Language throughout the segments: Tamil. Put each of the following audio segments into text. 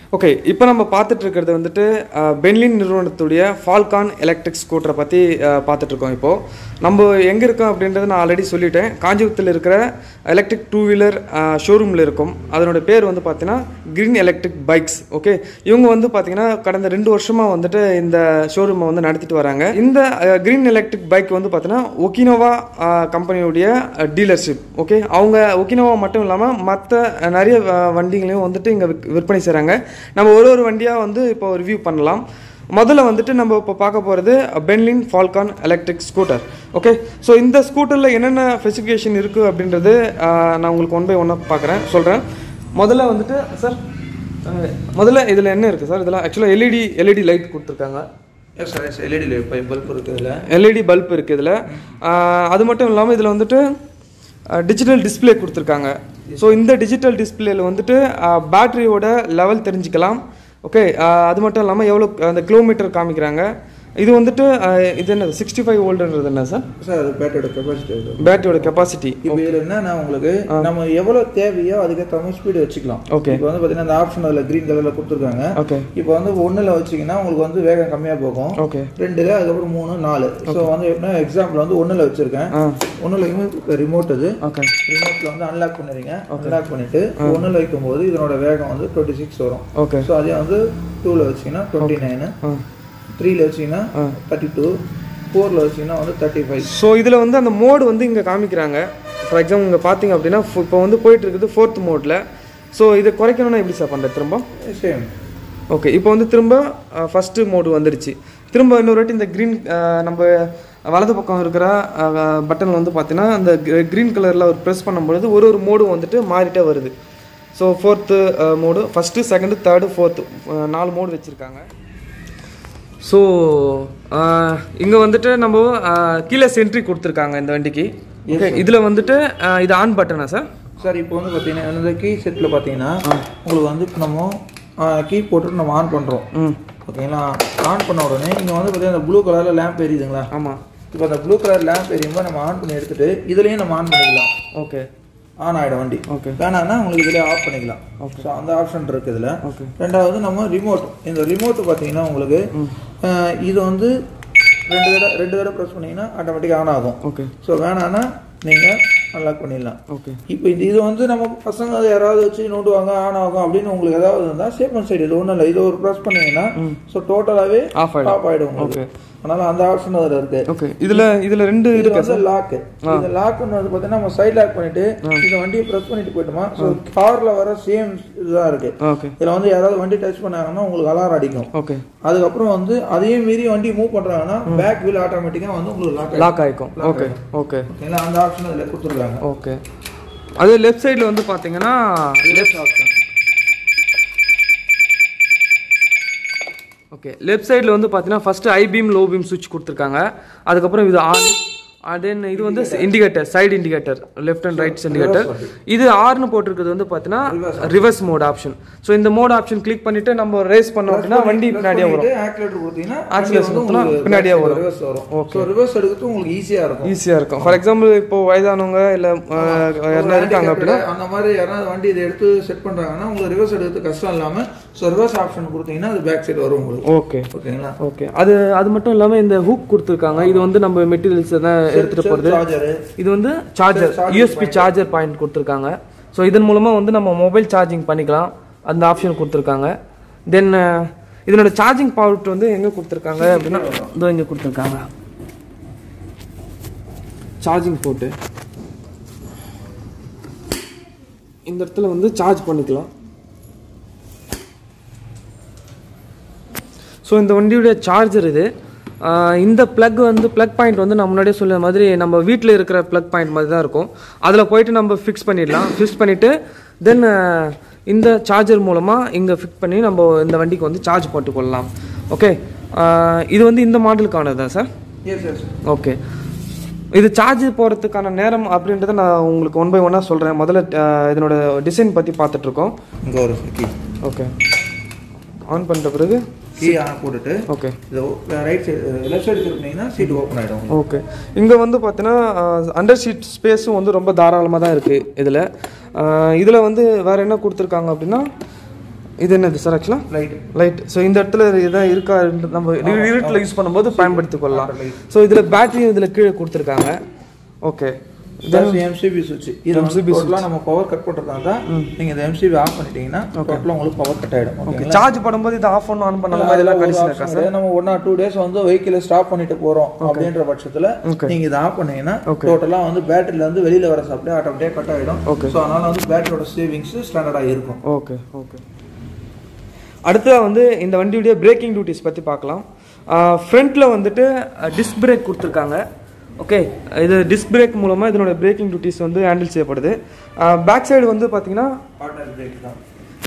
ஓகே இப்போ நம்ம பார்த்துட்டு இருக்கிறது வந்துட்டு அஹ், பென்லின் நிறுவனத்துடைய ஃபால்கான் எலக்ட்ரிக் ஸ்கூட்டரை பற்றி பார்த்துட்டு இருக்கோம் இப்போது நம்ம எங்கே இருக்கோம் அப்படின்றத நான் ஆல்ரெடி சொல்லிட்டேன் காஞ்சிபுரத்தில் இருக்கிற எலக்ட்ரிக் டூ வீலர் ஷோரூமில் இருக்கும் அதனோட பேர் வந்து பார்த்தீங்கன்னா கிரீன் எலக்ட்ரிக் பைக்ஸ் ஓகே இவங்க வந்து பார்த்தீங்கன்னா கடந்த ரெண்டு வருஷமாக வந்துட்டு இந்த ஷோரூமை வந்து நடத்திட்டு வராங்க இந்த கிரீன் எலக்ட்ரிக் பைக் வந்து பார்த்தீங்கன்னா ஒக்கினோவா கம்பெனியுடைய டீலர்ஷிப் ஓகே அவங்க ஒக்கினோவா மட்டும் இல்லாமல் மற்ற நிறைய அஹ், வண்டிகளையும் வந்துட்டு இங்கே விற்பனை செய்கிறாங்க நம்ம ஒரு ஒரு வண்டியாக வந்து இப்போ ரிவ்யூ பண்ணலாம் முதல்ல வந்துட்டு நம்ம இப்போ பார்க்க போகிறது Benling falcon electric scooter okay so இந்த ஸ்கூட்டரில் என்னென்ன ஸ்பெசிஃபிகேஷன் இருக்குது அப்படின்றது அஹ், நான் உங்களுக்கு ஒன் பை ஒன்னாக பார்க்குறேன் சொல்கிறேன் முதல்ல வந்துட்டு சார் அஹ், முதல்ல இதில் என்ன இருக்குது சார் இதில் ஆக்சுவலாக எல்இடி எல்இடி லைட் கொடுத்துருக்காங்க yes sir yes LED bulb இருக்குது இதில் எல்இடி பல்ப் இருக்குது இதில் அது மட்டும் இல்லாமல் இதில் வந்துட்டு டிஜிட்டல் டிஸ்ப்ளே கொடுத்துருக்காங்க ஸோ இந்த டிஜிட்டல் டிஸ்பிளேல வந்துட்டு பேட்டரியோட லெவல் தெரிஞ்சுக்கலாம் ஓகே அது மட்டும் இல்லாமல் எவ்வளோ அந்த கிலோமீட்டர் காமிக்கிறாங்க இது வந்துட்டு அஹ், இது என்ன சிக்ஸ்டி ஃபைவ் வோல்டுன்றது என்ன சார் சார் அது பேட்டரியோட கெப்பாசிட்டி இருக்குது பேட்டரியோட கெப்பாசிட்டி இப்போ இதில் என்னன்னா உங்களுக்கு நம்ம எவ்வளோ தேவையோ அதுக்கேற்ற மாதிரி ஸ்பீடு வச்சுக்கலாம் Okay. இப்போ வந்து பார்த்தீங்கன்னா அந்த ஆப்ஷன் அதில் க்ரீன் கலரில் கொடுத்துருக்காங்க ஓகே இப்போ வந்து ஒன்றில் வச்சிங்கன்னா உங்களுக்கு வந்து வேகம் கம்மியாக போகும் ஓகே ரெண்டுல அதுக்கப்புறம் மூணு நாலு ஸோ வந்து எப்படின்னா எக்ஸாம்பிள் வந்து ஒன்றில் வச்சிருக்கேன் ஆ ஒன்றில் ரிமோட் இது ஓகே ரிமோட்டில் வந்து அன்லாக் பண்ணிடுங்க அன்லாக் பண்ணிட்டு ஒன்றில் வைக்கும்போது இதனோட வேகம் வந்து டுவெண்ட்டி சிக்ஸ் வரும் ஓகே ஸோ அதே வந்து டூவில் வச்சிங்கன்னா டுவெண்ட்டி நைனு ஆ த்ரீல வச்சிங்கன்னா தேர்ட்டி டூ ஃபோரில் வச்சிங்கன்னா வந்து தேர்ட்டி ஃபைவ் ஸோ இதில் வந்து அந்த மோடு வந்து இங்கே காமிக்கிறாங்க ஃபார் எக்ஸாம்பிள் இங்கே பார்த்தீங்க அப்படின்னா இப்போ வந்து போயிட்டு இருக்குது ஃபோர்த் மோடில் ஸோ இதை குறைக்கணும்னா எப்படி சார் பண்ணுறது திரும்ப சேம் ஓகே இப்போ வந்து திரும்ப ஃபஸ்ட்டு மோடு வந்துடுச்சு திரும்ப இன்னொரு வாட்டி இந்த க்ரீன் நம்ம வலது பக்கம் இருக்கிற பட்டன் வந்து பார்த்தீங்கன்னா அந்த க்ரீன் கலரில் ஒரு ப்ரெஸ் பண்ணும்பொழுது ஒரு ஒரு மோடும் வந்துட்டு மாறிட்டே வருது so fourth mode first second third fourth நாலு மோடு வச்சுருக்காங்க ஸோ இங்கே வந்துட்டு நம்ம அஹ், கீழே சென்ட்ரி கொடுத்துருக்காங்க இந்த வண்டிக்கு ஓகே இதில் வந்துட்டு அஹ், இது ஆன் பட்டனா சார் சார் இப்போ வந்து பார்த்தீங்கன்னா இந்த கீ செட்டில் பார்த்தீங்கன்னா உங்களுக்கு வந்து இப்போ நம்ம கீ போட்டுட்டு நம்ம ஆன் பண்ணுறோம் ம் ஓகேங்களா ஆன் பண்ண உடனே இங்கே வந்து பார்த்தீங்கன்னா அந்த ப்ளூ கலரில் லேம்ப் எரியுதுங்களா ஆமாம் இப்போ அந்த ப்ளூ கலர் லேம்ப் எரியும்போது நம்ம ஆன் பண்ணி எடுத்துட்டு இதுலேயும் நம்ம ஆன் பண்ணிக்கலாம் ஓகே ஆன் ஆகிடும் வண்டி ஓகே வேணாம்னா உங்களுக்கு இதிலே ஆஃப் பண்ணிக்கலாம் ஸோ அந்த ஆப்ஷன் இருக்குது இதில் ஓகே ரெண்டாவது நம்ம ரிமோட் இந்த ரிமோட் பார்த்தீங்கன்னா உங்களுக்கு அஹ், இது வந்து ரெண்டு தடவை ரெண்டு தடவை ப்ரெஸ் பண்ணீங்கன்னா ஆட்டோமேட்டிக்காக ஆன் ஆகும் ஓகே ஸோ வேணான்னா நீங்கள் அன்லாக் பண்ணிடலாம் ஓகே இப்போ இந்த இது வந்து நம்ம பசங்க அதை யாராவது வச்சு நோண்டுவாங்க ஆன் ஆகும் அப்படின்னு உங்களுக்கு ஏதாவது இருந்தால் சேஃப் அண்ட் சைடு இது ஒன்றும் இல்லை இது ஒரு ப்ரெஸ் பண்ணீங்கன்னா ஸோ டோட்டலாகவே ஆஃப் ஆகிடும் ஆஃப் ஆகிடும் உங்களுக்கு அதனால அந்த ஆப்ஷன் அதில் இருக்கு ஓகே இதில் இதில் ரெண்டு இது இருக்கு வந்து லாக் இந்த லாக் வந்து பார்த்தீங்கன்னா நம்ம சைட் லாக் பண்ணிட்டு இந்த வண்டியை ப்ரெஸ் பண்ணிட்டு போயிட்டோமா ஸோ கார்ல வர சேம் இதுதான் இருக்கு ஓகே இதுல வந்து யாராவது வண்டி டச் பண்ணாங்கன்னா உங்களுக்கு அலாரம் அடிக்கும் ஓகே அதுக்கப்புறம் வந்து அதையும் மீறி வண்டி மூவ் பண்றாங்கன்னா பேக் வீல் ஆட்டோமேட்டிக்கா வந்து உங்களுக்கு லாக் லாக் ஆகிக்கும் ஓகே ஓகே ஏன்னா அந்த ஆப்ஷன் அதில் கொடுத்துருக்காங்க ஓகே அது லெஃப்ட் சைடில் வந்து பார்த்தீங்கன்னா லெஃப்ட் ஆப்ஷன் ஓகே லெஃப்ட் சைடில் வந்து பார்த்தீங்கன்னா first high beam low beam சுவிட்ச் கொடுத்துருக்காங்க அதுக்கப்புறம் இது ஆன் தென் இது வந்து indicator side indicator left and right indicator இது ஆர்னு போட்டிருக்கிறது வந்து பார்த்தீங்கன்னா ரிவர்ஸ் மோட் ஆப்ஷன் ஸோ இந்த மோட் ஆப்ஷன் கிளிக் பண்ணிட்டு நம்ம ரேஸ் பண்ணோம் அப்படின்னா வண்டி பின்னாடியே வரும் ஆக்சிலேட்டர் கொடுத்தீங்கன்னா Accelerator கொடுத்தோம்னா பின்னாடியே வரும். ரிவர்ஸ் வரும் ஸோ ரிவர்ஸ் எடுக்கிறது உங்களுக்கு ஈஸியா இருக்கும் ஈஸியாக இருக்கும் ஃபார் எக்ஸாம்பிள் இப்போ வயதானவங்க இல்லை யாருன்னா இருக்காங்க அப்படின்னா அந்த மாதிரி யாராவது வண்டி இதை எடுத்து செட் பண்றாங்கன்னா உங்களுக்கு ரிவர்ஸ் எடுக்கிறது கஷ்டம் இல்லாம ஸோ ரிவர்ஸ் ஆப்ஷன் கொடுத்தீங்கன்னா அது பேக் சைடு வரும் உங்களுக்கு ஓகே ஓகேங்களா ஓகே அது அது மட்டும் இல்லாமல் இந்த ஹூக் கொடுத்துருக்காங்க இது வந்து நம்ம மெட்டீரியல்ஸ் தான் எடுத்துகிட்டு போகிறது சார்ஜரு இது வந்து சார்ஜர் யூஎஸ்பி சார்ஜர் பாயிண்ட் கொடுத்துருக்காங்க ஸோ இதன் மூலமாக வந்து நம்ம மொபைல் சார்ஜிங் பண்ணிக்கலாம் அந்த ஆப்ஷன் கொடுத்துருக்காங்க தென் இதனோட சார்ஜிங் பவர் வந்து எங்கே கொடுத்துருக்காங்க அப்படின்னா இதோ இங்கே கொடுத்துருக்காங்க சார்ஜிங் போட்டு இந்த இடத்துல வந்து சார்ஜ் பண்ணிக்கலாம் ஸோ இந்த வண்டியுடைய சார்ஜர் இது ஆஹ் இந்த ப்ளக் வந்து ப்ளக் பாயிண்ட் வந்து நான் முன்னாடியே சொன்ன மாதிரி நம்ம வீட்டில் இருக்கிற ப்ளக் பாயிண்ட் மாதிரி தான் இருக்கும் அதில் போயிட்டு நம்ம ஃபிக்ஸ் பண்ணிடலாம் ஃபிக்ஸ் பண்ணிவிட்டு தென் இந்த சார்ஜர் மூலமாக இங்கே ஃபிக்ஸ் பண்ணி நம்ம இந்த வண்டிக்கு வந்து சார்ஜ் போட்டு கொள்ளலாம் ஓகே இது வந்து இந்த மாடலுக்கானது தான் சார் எஸ் எஸ் ஓகே இது சார்ஜ் போகிறதுக்கான நேரம் அப்படின்றத நான் உங்களுக்கு ஒன் பை ஒன்னாக சொல்கிறேன் முதல்ல ஆஹ் இதனோட டிசைன் பற்றி பார்த்துட்ருக்கோம் இங்கே ஒரு கீ ஓகே ஆன் பண்ணிட்ட பிறகு கீ ஆன் போட்டுட்டு ஓகே இது ரைட் சைடு லெஃப்ட் சைடு திருப்பினீங்கன்னா சீட் ஓப்பன் ஆகிடும் ஓகே இங்கே வந்து பார்த்தீங்கன்னா அண்டர் சீட் ஸ்பேஸும் வந்து ரொம்ப தாராளமாக தான் இருக்குது இதில் இதில் வந்து வேறு என்ன கொடுத்துருக்காங்க அப்படின்னா இது என்னது சார் ஆக்சுவலாக லைட் லைட் ஸோ இந்த இடத்துல இதாக இருக்கா நம்ம இருட்டில் யூஸ் பண்ணும்போது பயன்படுத்திக் கொள்ளலாம் ஸோ இதில் பேட்டரியும் இதில் கீழே கொடுத்துருக்காங்க ஓகே எம்சிபி சுவிட்ச் இது MCB டோட்டலாக நம்ம பவர் கட் பண்ணுறதா தான் நீங்கள் இந்த எம்சிபி ஆஃப் பண்ணிட்டீங்கன்னா டோட்டலாக உங்களுக்கு பவர் கட் ஆகிடும் ஓகே சார்ஜ் பண்ணும்போது இது ஆஃப் பண்ணணும் ஆன் பண்ண மாதிரி எல்லாம் கண்டிஷன் இருக்கா சார் நம்ம ஒன் ஆர் டூ டேஸ் வந்து வெஹிக்கிளை ஸ்டாப் பண்ணிட்டு போறோம் அப்படின்ற பட்சத்துல Okay. நீங்க இதை ஆஃப் பண்ணீங்கன்னா டோட்டலா வந்து பேட்டரியில இருந்து வெளியில வர சப்ளை ஆட்டோமேட்டிக்கா கட் ஆயிடும் Okay. ஸோ அதனால வந்து பேட்டரியோட சேவிங்ஸ் ஸ்டாண்டர்டா இருக்கும் ஓகே ஓகே அடுத்ததாக வந்து இந்த வண்டியுடைய பிரேக்கிங் டியூட்டிஸ் பற்றி பார்க்கலாம் ஃப்ரண்ட்டில் வந்துட்டு டிஸ்க் பிரேக் கொடுத்துருக்காங்க ஓகே இது டிஸ்க் பிரேக் மூலமாக இதனோட பிரேக்கிங் டியூட்டிஸ் வந்து ஹேண்டில் செய்யப்படுது பேக் சைடு வந்து பார்த்தீங்கன்னா ஆர்டினரி பிரேக் தான்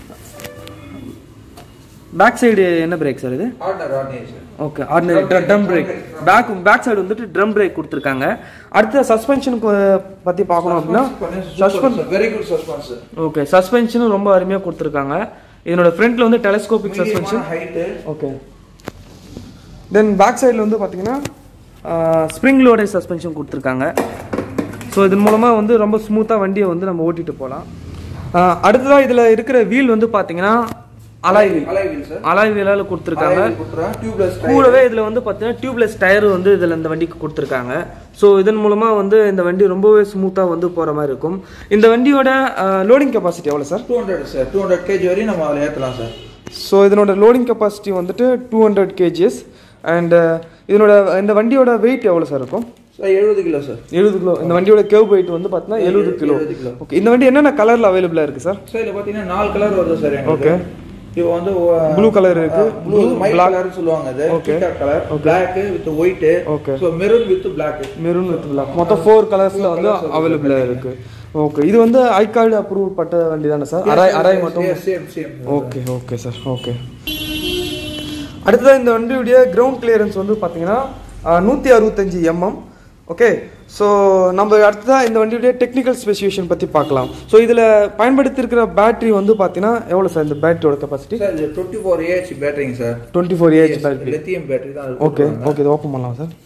பேக் சைடு என்ன பிரேக் சார் இது ordinary ordinary sir okay ordinary drum brake back back side வந்துட்டு ட்ரம் பிரேக் கொடுத்துருக்காங்க அடுத்த சஸ்பென்ஷனுக்கு பற்றி பார்க்கணும் அப்படின்னா suspense very good suspense okay சஸ்பென்ஷனும் ரொம்ப அருமையாக கொடுத்துருக்காங்க இதனோட ஃப்ரண்ட்டில் வந்து telescopic suspension height okay then back சைடில் வந்து பார்த்தீங்கன்னா ஸ்ப்ரிங் லோடேஜ் சஸ்பென்ஷன் கொடுத்துருக்காங்க ஸோ இதன் மூலமாக வந்து ரொம்ப ஸ்மூத்தாக வண்டியை வந்து நம்ம ஓட்டிட்டு போகலாம் அடுத்ததாக இதில் இருக்கிற வீல் வந்து பார்த்தீங்கன்னா alloy wheel alloy wheel sir alloy வீலால் கொடுத்துருக்காங்க கொடுத்துறேன் டியூப்லெஸ் கூடவே இதில் வந்து பார்த்தீங்கன்னா டியூப்லெஸ் டயர் வந்து இதில் இந்த வண்டிக்கு கொடுத்துருக்காங்க ஸோ இதன் மூலமாக வந்து இந்த வண்டி ரொம்பவே ஸ்மூத்தாக வந்து போகிற மாதிரி இருக்கும் இந்த வண்டியோட லோடிங் கெப்பாசிட்டி எவ்வளோ sir two hundred sir two hundred KG வரையும் நம்ம அதில் ஏற்றலாம் சார் ஸோ இதனோட லோடிங் கெப்பாசிட்டி வந்துட்டு டூ ஹண்ட்ரட் கேஜிஎஸ் அண்ட் இதனோட இந்த வண்டியோட வெயிட் எவ்வளோ சார் இருக்கும் சார் எழுபது கிலோ சார் எழுபது கிலோ இந்த வண்டியோட கேவ் வெயிட் வந்து பார்த்தீங்கன்னா எழுபது கிலோ 70 கிலோ ஓகே இந்த வண்டி என்னென்ன கலரில் அவைலபிளாக இருக்குது சார் சார் இதில் பார்த்தீங்கன்னா நாலு கலர் வருது சார் Okay. இப்போ வந்து Blue color இருக்கு. ப்ளூ மை கலர் சொல்லுவாங்க இது Okay. Colour black with white Okay. So maroon with black maroon with black மொத்தம் ஃபோர் கலர்ஸில் வந்து அவைலபிளாக இருக்குது ஓகே இது வந்து ஐகார்டு அப்ரூவ் பட்ட வண்டி தானே சார் அராய் அராய் மட்டும் same same okay okay sir okay அடுத்ததாக இந்த வண்டியுடைய கிரவுண்ட் கிளியரன்ஸ் வந்து பார்த்தீங்கன்னா நூற்றி அறுபத்தஞ்சு எம்எம் ஓகே ஸோ நம்ம அடுத்ததாக இந்த வண்டியுடைய டெக்னிக்கல் ஸ்பெசிஃபிகேஷன் பற்றி பார்க்கலாம் ஸோ இதில் பயன்படுத்தியிருக்கிற பேட்டரி வந்து பார்த்தீங்கன்னா எவ்வளோ சார் இந்த பேட்டரியோட கெப்பாசிட்டி சார் இது டுவெண்ட்டி ஃபோர் ஏஹெச் பேட்டரிங்க sir twenty four AH battery lithium battery தான் அது ஓகே ஓகே இதை ஓப்பன் பண்ணலாம் சார்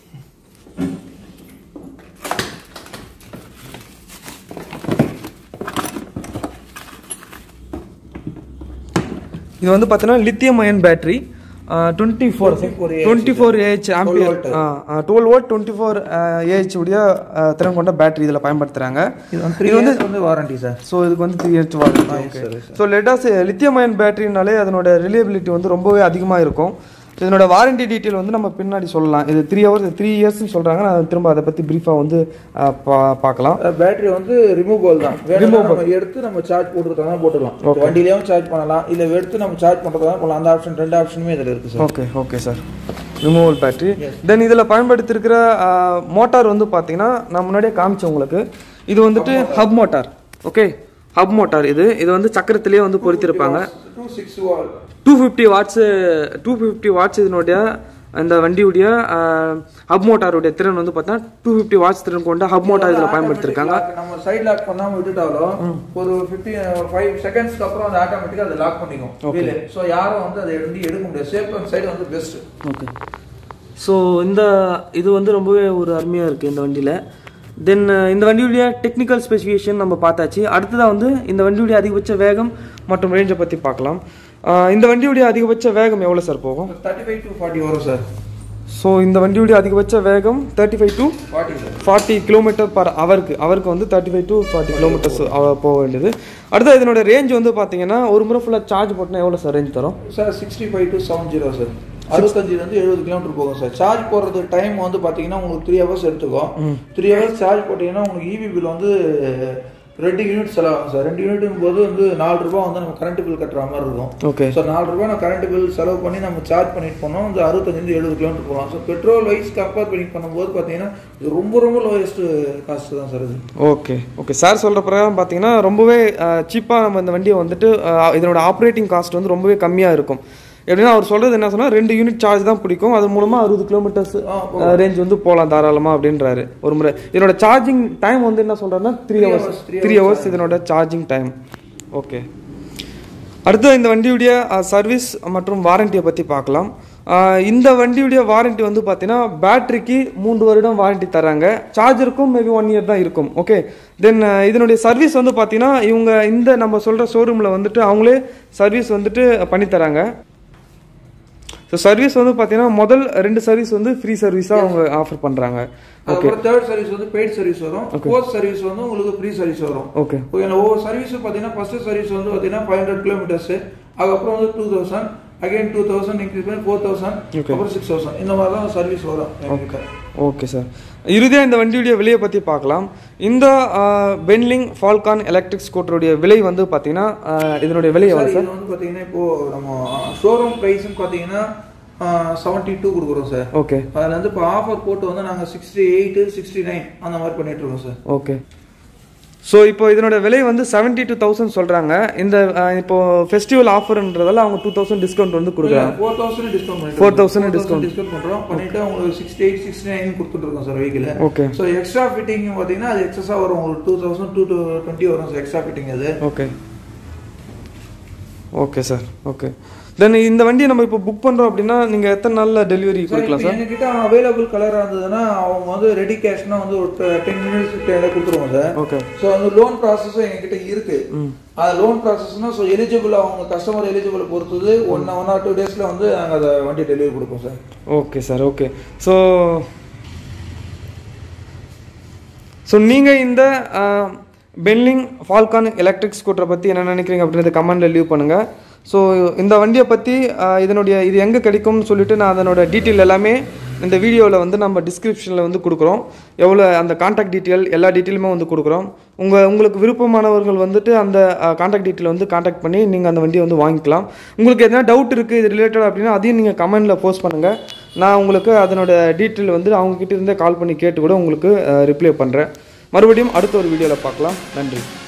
இது வந்து பார்த்தீங்கன்னா lithium ion battery twenty four 24 twenty four AH ampere twelve volt twenty four AH உடைய அஹ், திறன் கொண்ட பேட்டரி இதில் பயன்படுத்துகிறாங்க இது வந்து த்ரீ வந்து வந்து வாரண்டி சார் ஸோ இதுக்கு வந்து three H warranty okay so let us lithium ion பேட்டரினாலே அதனோட ரிலையபிலிட்டி வந்து ரொம்பவே அதிகமாக இருக்கும் So, இதனோட வாரண்டி டீட்டெயில் வந்து நம்ம பின்னாடி சொல்லலாம் இது த்ரீ ஹவர்ஸ் த்ரீ இயர்ஸ்னு சொல்கிறாங்க நான் திரும்ப அதை பற்றி ப்ரீஃபாக வந்து அஹ், பா- பார்க்கலாம் பேட்டரி வந்து ரிமூவல் தான் வேணும்னா நம்ம எடுத்து நம்ம சார்ஜ் போட்டுறதா போட்டுக்கலாம் வண்டியிலேயும் சார்ஜ் பண்ணலாம் இல்ல எடுத்து நம்ம சார்ஜ் பண்றதா பண்ணலாம் அந்த ஆப்ஷன் ரெண்டு ஆப்ஷனுமே இதுல இருக்கு sir okay okay sir removal battery then இதில் பயன்படுத்தியிருக்கிற மோட்டார் வந்து பார்த்தீங்கன்னா நான் முன்னாடியே காமிச்சேன் உங்களுக்கு இது வந்துட்டு hub motor okay hub motor இது இது வந்து சக்கரத்திலேயே வந்து பொருத்திருப்பாங்க டூ சிக்ஸ் வால் two fifty watts two fifty watts இதனுடைய அந்த வண்டியுடைய ஹப் மோட்டாருடைய திறன் வந்து பார்த்தா டூ ஃபிஃப்டி வாட்ஸ் திறன் கொண்ட ஹப் மோட்டார் இதில் பயன்படுத்தியிருக்காங்க நம்ம சைடு லாக் பண்ணாம விட்டுட்டாலும் ஒரு ஃபிஃப்டீன் ஃபைவ் செகண்ட்ஸ்க்கு அப்புறம் அது ஆட்டோமேட்டிக்கா அதை லாக் பண்ணிக்கும் வீல் ஸோ யாரும் வந்து அதை வந்து எடுக்க முடியாது சேஃப் அண்ட் சைடு வந்து பெஸ்ட் ஓகே ஸோ இந்த இது வந்து ரொம்பவே ஒரு அருமையாக இருக்குது இந்த வண்டியில் தென் இந்த வண்டியுடைய டெக்னிக்கல் ஸ்பெசிஃபிகேஷன் நம்ம பார்த்தாச்சு அடுத்ததாக வந்து இந்த வண்டியுடைய அதிகபட்ச வேகம் மற்றும் ரேஞ்சை பற்றி பார்க்கலாம் அஹ் இந்த வண்டியுடைய அதிகபட்ச வேகம் எவ்வளோ சார் போகும் தேர்ட்டி ஃபைவ் டு ஃபார்ட்டி வரும் சார் ஸோ இந்த வண்டியுடைய அதிகபட்ச வேகம் thirty five to forty sir forty kilometre per ஹவருக்கு அவருக்கு வந்து thirty five to forty kilometres போக வேண்டியது அடுத்து இதனோட ரேஞ்ச் வந்து பார்த்தீங்கன்னா ஒரு முறை ஃபுல்லாக சார்ஜ் போட்டோன்னா எவ்வளோ சார் ரேஞ்ச் தரும் sir sixty five to seven zero sir அறுபத்தஞ்சிலேருந்து எழுபது கிலோமீட்டர் போகும் சார் சார்ஜ் போடுறது டைம் வந்து பார்த்தீங்கன்னா உங்களுக்கு த்ரீ ஹவர்ஸ் எடுத்துக்கும் த்ரீ ஹவர்ஸ் சார்ஜ் போட்டிங்கன்னா உங்களுக்கு இபி பில் வந்து ரெண்டு யூனிட் செலவாகும் சார் ரெண்டு யூனிட்டும் போது வந்து நாலு ரூபாய் வந்து நம்ம கரண்ட் பில் கட்டுற மாதிரி இருக்கும் ஓகே ஸோ நாலு ரூபாய் நான் கரண்ட் பில் செலவு பண்ணி நம்ம சார்ஜ் பண்ணிட்டு போனோம் வந்து அறுபத்தஞ்சிலேருந்து எழுபது கிலோமீட்டர் போகலாம் ஸோ பெட்ரோல் வைஸ் கம்பேர் பண்ணி பண்ணும்போது பார்த்தீங்கன்னா இது ரொம்ப ரொம்ப லோயஸ்ட் காஸ்ட் தான் சார் இது ஓகே ஓகே சார் சொல்கிற பிரகாரம் பார்த்தீங்கன்னா ரொம்பவே சீப்பாக நம்ம இந்த வண்டியை வந்துட்டு அஹ், இதனோட ஆப்ரேட்டிங் காஸ்ட் வந்து ரொம்பவே கம்மியாக இருக்கும் எப்படின்னா அவர் சொல்கிறது என்ன சொன்னால் ரெண்டு யூனிட் சார்ஜ் தான் பிடிக்கும் அது மூலமாக அறுபது கிலோமீட்டர்ஸ் ரேஞ்ச் வந்து போகலாம் தாராளமாக அப்படின்றாரு ஒரு முறை இதனோட சார்ஜிங் டைம் வந்து என்ன சொல்கிறாருன்னா த்ரீ ஹவர்ஸ் த்ரீ ஹவர்ஸ் இதனோட சார்ஜிங் டைம் ஓகே அடுத்து இந்த வண்டியுடைய சர்வீஸ் மற்றும் வாரண்டியை பற்றி பார்க்கலாம் ஆஹ் இந்த வண்டியுடைய வாரண்டி வந்து பார்த்தீங்கன்னா பேட்டரிக்கு மூன்று வருடம் வாரண்டி தராங்க சார்ஜருக்கும் மேபி ஒன் இயர் தான் இருக்கும் ஓகே தென் இதனுடைய சர்வீஸ் வந்து பார்த்தீங்கன்னா இவங்க இந்த நம்ம சொல்கிற ஷோரூமில் வந்துட்டு அவங்களே சர்வீஸ் வந்துட்டு பண்ணி தராங்க ஸோ சர்வீஸ் வந்து பார்த்தீங்கன்னா முதல் ரெண்டு சர்வீஸ் வந்து ஃப்ரீ சர்வீஸாக அவங்க ஆஃபர் பண்ணுறாங்க அதுக்கப்புறம் தேர்ட் சர்வீஸ் வந்து பெய்ட் சர்வீஸ் வரும் ஃபோர்த் சர்வீஸ் வந்து உங்களுக்கு ஃப்ரீ சர்வீஸ் வரும் ஓகே ஓகேங்களா ஒவ்வொரு சர்வீஸும் பார்த்தீங்கன்னா ஃபர்ஸ்ட் சர்வீஸ் வந்து பார்த்தீங்கன்னா ஃபைவ் ஹண்ட்ரட் கிலோமீட்டர்ஸ் அதுக்கப்புறம் வந்து two thousand again two thousand increase பண்ணி ஃபோர் தௌசண்ட் அப்புறம் சிக்ஸ் தௌசண்ட் இந்த மாதிரி தான் சர்வீஸ் வரும் எங்ககிட்ட. ஓகே சார் இறுதியாக இந்த வண்டியுடைய விலையை பற்றி பார்க்கலாம் இந்த பென்லிங் ஃபால்கான் எலக்ட்ரிக் ஸ்கூட்டருடைய விலை வந்து பார்த்தீங்கன்னா ஆஹ் இதனுடைய விலை எவ்வளோ சார் இது வந்து பார்த்தீங்கன்னா இப்போ நம்ம ஷோரூம் ப்ரைஸ்னு பார்த்தீங்கன்னா செவன்ட்டி டூ கொடுக்குறோம் சார் ஓகே அதில் வந்து இப்போ ஆஃபர் போட்டு வந்து நாங்கள் சிக்ஸ்டி எயிட் சிக்ஸ்டி நைன் அந்த மாதிரி பண்ணிட்டு இருக்கோம் சார் ஓகே ஸோ இப்போ இதனோட விலை வந்து செவன்ட்டி டூ தௌசண்ட் சொல்கிறாங்க இந்த ஆஹ் இப்போ ஃபெஸ்டிவல் ஆஃபர்ன்றதால அவங்க டூ தௌசண்ட் டிஸ்கவுண்ட் வந்து கொடுக்குறாங்க ஃபோர் தௌசண்ட் டிஸ்கவுண்ட் பண்ணிட்டு 4,000 discount. டிஸ்கவுண்ட் பண்ணுறோம் பண்ணிட்டு உங்களுக்கு சிக்ஸ்டி எயிட் சிக்ஸ்டி நைன் கொடுத்துட்டு இருக்கோம் sir vehicle okay so extra fitting பார்த்தீங்கன்னா அது எக்ஸஸாக வரும் உங்களுக்கு two thousand two to twenty வரும் சார் எக்ஸ்ட்ரா ஃபிட்டிங் அது okay okay sir okay then இந்த வண்டியை நம்ம இப்போ புக் பண்ணுறோம் அப்படின்னா நீங்கள் எத்தனை நாளில் டெலிவரி கொடுக்கலாம் சார் எங்ககிட்ட அவைலபிள் கலராக இருந்ததுன்னா அவங்க வந்து ரெடி கேஷ்னா வந்து ஒரு டென் மினிட்ஸ் கொடுத்துருவோம் சார் ஓகே ஸோ அந்த லோன் ப்ராசஸும் எங்ககிட்ட இருக்கு அது லோன் ப்ராசஸ்னா ஸோ எலிஜிபிள் அவங்க கஸ்டமர் எலிஜிபிள் பொறுத்தது ஒன் ஒன் ஆர் டூ டேஸில் வந்து நாங்கள் அதை வண்டி டெலிவரி கொடுப்போம் sir okay sir okay so so நீங்கள் இந்த பென்லிங் ஃபால்கான் எலக்ட்ரிக் ஸ்கூட்டரை பற்றி என்ன நினைக்கிறீங்க அப்படின்றத கமெண்டில் லீவ் பண்ணுங்கள் ஸோ இந்த வண்டியை பற்றி இதனுடைய இது எங்கே கிடைக்கும்னு சொல்லிட்டு நான் அதனோட டீட்டெயில் எல்லாமே இந்த வீடியோவில் வந்து நம்ம டிஸ்கிரிப்ஷனில் வந்து கொடுக்குறோம் எவ்வளோ அந்த காண்டாக்ட் டீட்டெயில் எல்லா டீட்டெயிலுமே வந்து கொடுக்குறோம் உங்கள் உங்களுக்கு விருப்பமானவர்கள் வந்துட்டு அந்த காண்டாக்ட் டீட்டெயில் வந்து காண்டாக்ட் பண்ணி நீங்கள் அந்த வண்டியை வந்து வாங்கிக்கலாம் உங்களுக்கு எதனா டவுட் இருக்குது இது ரிலேட்டட் அப்படின்னா அதையும் நீங்கள் கமெண்டில் போஸ்ட் பண்ணுங்கள் நான் உங்களுக்கு அதனோட டீட்டெயில் வந்து அவங்க கிட்ட இருந்தே கால் பண்ணி கேட்டு கூட உங்களுக்கு ரிப்ளை பண்ணுறேன் மறுபடியும் அடுத்த ஒரு வீடியோவில் பார்க்கலாம் நன்றி